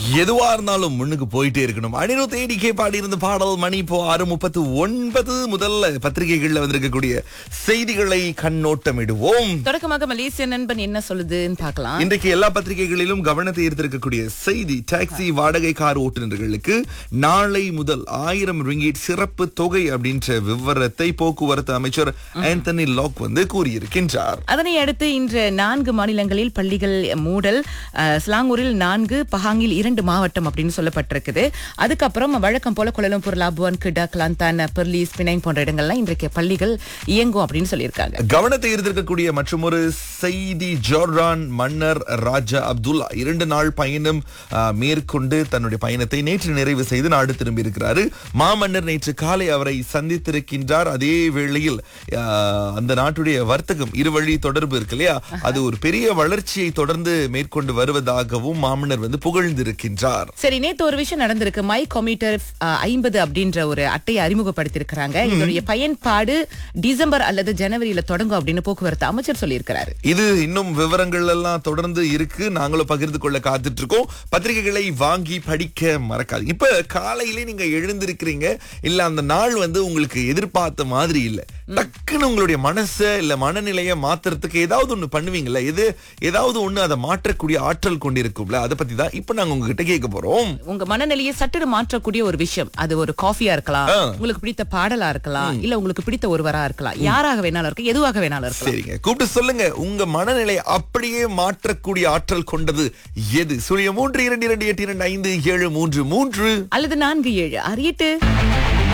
எதுவா இருந்தாலும் முன்னுக்கு போயிட்டே இருக்கணும் அனிருத் ஏடிகே பாடி இருந்த பாடல் மணி இப்போ ஆறு முப்பத்து ஒன்பது முதல்ல பத்திரிகைகள்ல வந்திருக்கக்கூடிய செய்திகளை கண்ணோட்டமிடுவோம் தொடக்கமாக மலேசிய நண்பன் என்ன சொல்லுதுன்னு பார்க்கலாம் இன்றைக்கு எல்லா பத்திரிகைகளிலும் கவனத்தை ஈர்த்திருக்கக்கூடிய செய்தி டாக்ஸி வாடகை கார் ஓட்டுநர்களுக்கு நாளை முதல் ஆயிரம் ரிங்கிட் சிறப்பு தொகை அப்படின்ற விவரத்தை போக்குவரத்து அமைச்சர் ஆந்தனி லாக் வந்து கூறியிருக்கின்றார் அதனை அடுத்து இன்று நான்கு மாநிலங்களில் பள்ளிகள் மூடல் அஹ், ஸ்லாங்கூரில் நான்கு பஹாங்கில் இரண்டு மாவட்டம் அப்படின்னு சொல்லப்பட்டிருக்குது அதுக்கப்புறம் வழக்கம் போல குலலம்பூர் லாபுவான் கிடா கிளாந்தான் பெர்லிஸ் பினாங் போன்ற இடங்கள்லாம் இன்றைக்கு பள்ளிகள் இயங்கும் அப்படின்னு சொல்லியிருக்காங்க கவனத்தை ஈர்த்திருக்கக்கூடிய மற்றும் ஒரு செய்தி ஜோர்டான் மன்னர் ராஜா அப்துல்லா இரண்டு நாள் பயணம் ஆ, மேற்கொண்டு தன்னுடைய பயணத்தை நேற்று நிறைவு செய்து நாடு திரும்பி இருக்கிறாரு மாமன்னர் நேற்று காலை அவரை சந்தித்திருக்கின்றார் அதே வேளையில் ஆ, அந்த நாட்டுடைய வர்த்தகம் இருவழி தொடர்பு இருக்கு இல்லையா அது ஒரு பெரிய வளர்ச்சியை தொடர்ந்து மேற்கொண்டு வருவதாகவும் மாமன்னர் வந்து புகழ்ந்திருக்கின்றார் சரி நேத்து ஒரு விஷயம் நடந்திருக்கு மை கம்யூட்டர் ஐம்பது அப்படின்ற ஒரு அட்டையை அறிமுகப்படுத்தியிருக்கிறாங்க இதனுடைய பயன்பாடு டிசம்பர் அல்லது ஜனவரியில தொடங்கும் அப்படின்னு போக்குவரத்து அமைச்சர் சொல்லியிருக்கிறாரு இது இன்னும் விவரங்கள் எல்லாம் தொடர்ந்து இருக்கு நாங்களும் பகிர்ந்து கொள்ள காத்துட்டு இருக்கோம் பத்திரிகைகளை வாங்கி படிக்க மறக்காதீங்க இப்ப காலையிலே நீங்க எழுந்திருக்கிறீங்க இல்ல அந்த நாள் வந்து உங்களுக்கு எதிர்பார்த்த மாதிரி இல்ல டக்குன்னு உங்களுடைய மனசை இல்ல மனநிலையை மாத்துறதுக்கு ஏதாவது ஒண்ணு பண்ணுவீங்கல்ல எது ஏதாவது ஒண்ணு அதை மாற்றக்கூடிய ஆற்றல் கொண்டிருக்கும்ல அதை பத்தி தான் இப்ப நாங்க உங்ககிட்ட கேட்க போறோம் உங்க மனநிலையை சட்டுன்னு மாற்றக்கூடிய ஒரு விஷயம் அது ஒரு காஃபியா இருக்கலாம் ஆ. உங்களுக்கு பிடித்த பாடலா இருக்கலாம் இல்ல உங்களுக்கு பிடித்த ஒருவரா இருக்கலாம் யாராக வேணாலும் இருக்கலாம் எதுவாக வேணாலும் இருக்கலாம் சரிங்க கூப்பிட்டு சொல்லுங்க உங்க மனநிலை அப்படியே மாற்றக்கூடிய ஆற்றல் கொண்டது எது சூரிய மூன்று இரண்டு இரண்டு எட்டு இரண்டு ஐந்து ஏழு மூன்று மூன்று அல்லது நான்கு ஏழு அறியிட்டு